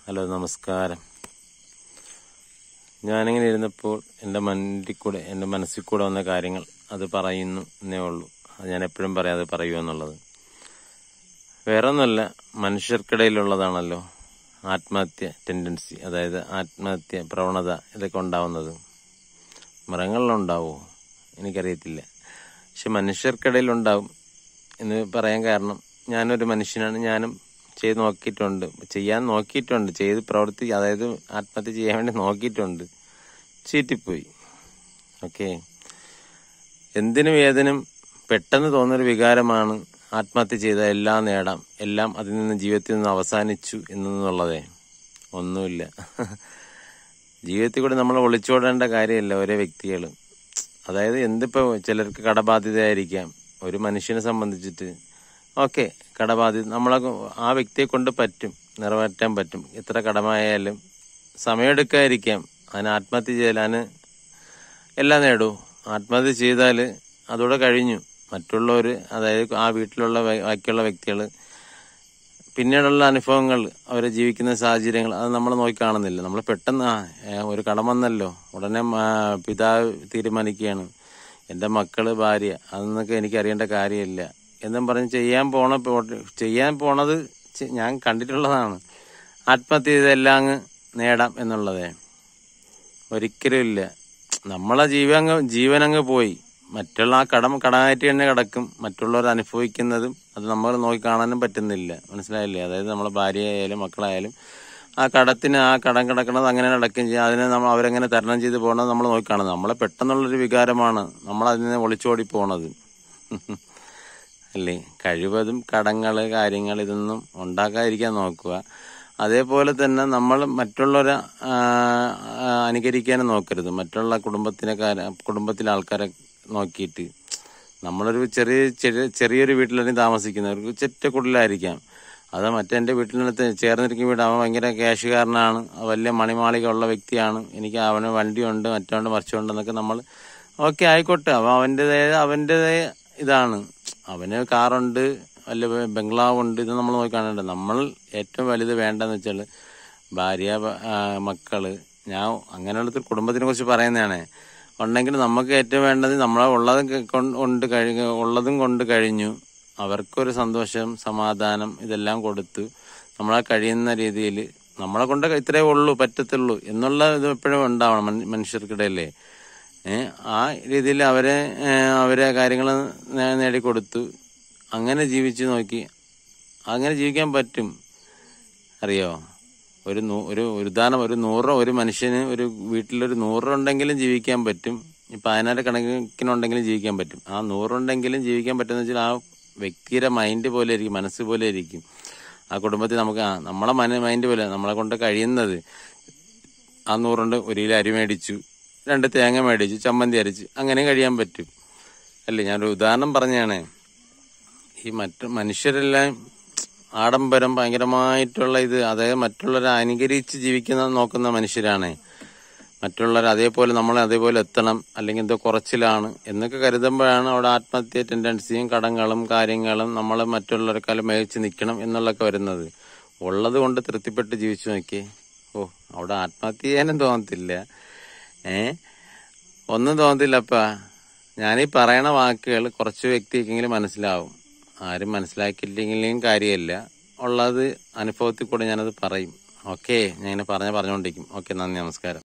hello നമസ്കാരം ഞാനിങ്ങനെ ഇരുന്നപ്പോൾ എൻ്റെ മണ്ടിൽ കൂടെ എൻ്റെ മനസ്സിൽ കൂടെ വന്ന കാര്യങ്ങൾ അത് പറയുന്നു എന്നേ ഉള്ളൂ അത് ഞാൻ എപ്പോഴും പറയാതെ പറയൂ എന്നുള്ളത് വേറെ ഒന്നുമല്ല മനുഷ്യർക്കിടയിലുള്ളതാണല്ലോ ആത്മഹത്യ ടെൻഡൻസി അതായത് ആത്മഹത്യ പ്രവണത ഇതൊക്കെ ഉണ്ടാവുന്നത് മൃഗങ്ങളിലുണ്ടാവുമോ എനിക്കറിയത്തില്ല പക്ഷെ മനുഷ്യർക്കിടയിൽ ഉണ്ടാവും എന്ന് പറയാൻ കാരണം ഞാനൊരു മനുഷ്യനാണ് ഞാനും ചെയ്ത് നോക്കിയിട്ടുണ്ട് ചെയ്യാൻ നോക്കിയിട്ടുണ്ട് ചെയ്ത് പ്രവർത്തി അതായത് ആത്മഹത്യ ചെയ്യാൻ വേണ്ടി നോക്കിയിട്ടുണ്ട് ചീറ്റിപ്പോയി ഓക്കെ എന്തിനും ഏതിനും പെട്ടെന്ന് തോന്നുന്നൊരു വികാരമാണ് ആത്മഹത്യ ചെയ്ത എല്ലാം നേടാം എല്ലാം അതിൽ നിന്ന് ജീവിതത്തിൽ നിന്ന് അവസാനിച്ചു എന്നുള്ളതേ ഒന്നുമില്ല ജീവിതത്തിൽ കൂടെ നമ്മൾ ഒളിച്ചോടേണ്ട കാര്യമല്ല ഓരോ വ്യക്തികൾ അതായത് എന്തിപ്പോ ചിലർക്ക് കടബാധ്യതയായിരിക്കാം ഒരു മനുഷ്യനെ സംബന്ധിച്ചിട്ട് ഓക്കെ കടബാധ്യത നമ്മളെ ആ വ്യക്തിയെ കൊണ്ട് പറ്റും നിറവേറ്റാൻ പറ്റും എത്ര കടമായാലും സമയമെടുക്കാതിരിക്കാം അതിന് ആത്മഹത്യ ചെയ്യലാന് എല്ലാം നേടൂ ആത്മഹത്യ ചെയ്താൽ അതോടെ കഴിഞ്ഞു മറ്റുള്ളവർ അതായത് ആ വീട്ടിലുള്ള വ- ബാക്കിയുള്ള വ്യക്തികൾ പിന്നീടുള്ള അനുഭവങ്ങൾ അവരെ ജീവിക്കുന്ന സാഹചര്യങ്ങൾ അത് നമ്മൾ നോക്കി കാണുന്നില്ല നമ്മൾ പെട്ടെന്ന് ആ ഏ, ഒരു കടം വന്നല്ലോ ഉടനെ ആ, പിതാവ് തീരുമാനിക്കുകയാണ് എൻ്റെ മക്കള് ഭാര്യ അതൊന്നൊക്കെ എനിക്ക് അറിയേണ്ട കാര്യമില്ല എന്നും പറഞ്ഞ് ചെയ്യാൻ പോണ പോ- ചെയ്യാൻ പോണത് ചെ- ഞാൻ കണ്ടിട്ടുള്ളതാണ് ആത്മഹത്യ ചെയ്തെല്ലാം അങ്ങ് നേടാം എന്നുള്ളതേ ഒരിക്കലും ഇല്ല നമ്മളെ ജീവൻ അങ്ങ് ജീവൻ അങ്ങ് പോയി മറ്റുള്ള ആ കടം കടമായിട്ട് തന്നെ കിടക്കും മറ്റുള്ളവർ അനുഭവിക്കുന്നതും അത് നമ്മൾ നോക്കി കാണാനും പറ്റുന്നില്ല മനസ്സിലായില്ലേ അതായത് നമ്മളെ ഭാര്യയായാലും മക്കളായാലും ആ കടത്തിന് ആ കടം കിടക്കുന്നത് അങ്ങനെ നടക്കുകയും ചെയ്യും അതിനെ നമ്മൾ അവരെങ്ങനെ തരണം ചെയ്ത് പോകുന്നത് നമ്മൾ നോക്കി കാണുന്നത് നമ്മളെ പെട്ടെന്നുള്ളൊരു വികാരമാണ് നമ്മൾ അതിൽ നിന്ന് ഒളിച്ചോടി പോണത് അല്ലേ കഴിവതും കടങ്ങള് കാര്യങ്ങൾ ഇതൊന്നും ഉണ്ടാക്കാതിരിക്കാൻ നോക്കുക അതേപോലെ തന്നെ നമ്മൾ മറ്റുള്ളവരെ ആ, ആ, അനുകരിക്കാനും നോക്കരുത് മറ്റുള്ള കുടുംബത്തിനെ കാര- കുടുംബത്തിലെ ആൾക്കാരെ നോക്കിയിട്ട് നമ്മളൊരു ചെറിയ ചെറിയ- ചെറിയൊരു വീട്ടിലായിരിക്കും താമസിക്കുന്നത് ഒരു ചെറ്റ കുടിലായിരിക്കാം അത് മറ്റെൻ്റെ വീട്ടിനടുത്ത് ചേർന്നിരിക്കുന്ന വീട് അവൻ ഭയങ്കര ക്യാഷുകാരനാണ് വലിയ മണിമാളിക ഉള്ള വ്യക്തിയാണ് എനിക്ക് അവന് വണ്ടിയുണ്ട് മറ്റുണ്ട് മറിച്ചുണ്ട് എന്നൊക്കെ നമ്മൾ ഓക്കെ ആയിക്കോട്ടെ അവൻ അവൻ്റെതായ അവൻ്റെതായ ഇതാണ് അവന് കാറുണ്ട് വല്ല ബംഗ്ലാവുണ്ട് ഇത് നമ്മൾ നോക്കി കാണണ്ട നമ്മൾ ഏറ്റവും വലുത് വേണ്ടെന്ന് വെച്ചാൽ ഭാര്യ ഭ- ആ, മക്കള് ഞാൻ അങ്ങനെയുള്ള കുടുംബത്തിനെ കുറിച്ച് പറയുന്നതാണ് ഉണ്ടെങ്കിൽ നമുക്ക് ഏറ്റവും വേണ്ടത് നമ്മളെ ഉള്ളതും ക- കൊണ്ട് കൊണ്ട് കഴിഞ്ഞ ഉള്ളതും കൊണ്ട് കഴിഞ്ഞു അവർക്കൊരു സന്തോഷം സമാധാനം ഇതെല്ലാം കൊടുത്തു നമ്മളെ കഴിയുന്ന രീതിയിൽ നമ്മളെ കൊണ്ട് ഇത്രേ ഉള്ളൂ പറ്റത്തുള്ളൂ എന്നുള്ള ഇത് എപ്പോഴും ഉണ്ടാവണം മൻ- മനുഷ്യർക്കിടയിലേ ഏഹ് ആ രീതിയിൽ അവരെ ഏഹ് അവരെ കാര്യങ്ങൾ നേടിക്കൊടുത്തു അങ്ങനെ ജീവിച്ചു നോക്കി അങ്ങനെ ജീവിക്കാൻ പറ്റും അറിയോ ഒരു നൂ- ഒരു ഒരു ഉദാഹരണം ഒരു നൂറ് ഒരു മനുഷ്യന് ഒരു വീട്ടിലൊരു നൂറുണ്ടെങ്കിലും ജീവിക്കാൻ പറ്റും ഇപ്പൊ പതിനാറ് കണക്കിനുണ്ടെങ്കിലും ജീവിക്കാൻ പറ്റും ആ നൂറുണ്ടെങ്കിലും ജീവിക്കാൻ പറ്റുന്ന വെച്ചാൽ ആ വ്യക്തിയുടെ മൈൻഡ് പോലെ ഇരിക്കും മനസ്സ് പോലെ ഇരിക്കും ആ കുടുംബത്തിൽ നമുക്ക് ആ നമ്മളെ മന മൈൻഡ് പോലെ നമ്മളെ കൊണ്ട് കഴിയുന്നത് ആ നൂറുണ്ട് ഒരു കിലോ അരി മേടിച്ചു രണ്ട് തേങ്ങ മേടിച്ചു ചമ്മന്തി അരച്ച് അങ്ങനെ കഴിയാൻ പറ്റും അല്ലേ ഞാനൊരു ഉദാഹരണം പറഞ്ഞാണ് ഈ മറ്റു മനുഷ്യരെല്ലാം ആഡംബരം ഭയങ്കരമായിട്ടുള്ള ഇത് അതായത് മറ്റുള്ളവരെ അനുകരിച്ച് ജീവിക്കുന്ന നോക്കുന്ന മനുഷ്യരാണ് മറ്റുള്ളവർ അതേപോലെ നമ്മളെ അതേപോലെ എത്തണം അല്ലെങ്കിൽ എന്തോ കുറച്ചിലാണ് എന്നൊക്കെ കരുതുമ്പോഴാണ് അവിടെ ആത്മഹത്യ ടെൻഡൻസിയും കടങ്ങളും കാര്യങ്ങളും നമ്മൾ മറ്റുള്ളവർക്കാലും മേടിച്ച് നിൽക്കണം എന്നുള്ളതൊക്കെ വരുന്നത് ഉള്ളത് കൊണ്ട് തൃപ്തിപ്പെട്ട് ജീവിച്ചു നോക്കിയേ ഓ അവിടെ ആത്മഹത്യ ചെയ്യാനും തോന്നത്തില്ല ഏ ഒന്നും തോന്നത്തില്ലപ്പാ ഞാനീ പറയണ വാക്കുകൾ കുറച്ച് വ്യക്തിക്കെങ്കിലും മനസ്സിലാവും ആരും മനസ്സിലാക്കിയില്ലെങ്കിലും കാര്യമില്ല ഉള്ളത് അനുഭവത്തിൽ കൂടെ ഞാനത് പറയും ഓക്കെ ഞാൻ ഇങ്ങനെ പറഞ്ഞ പറഞ്ഞുകൊണ്ടിരിക്കും ഓക്കെ നന്ദി നമസ്കാരം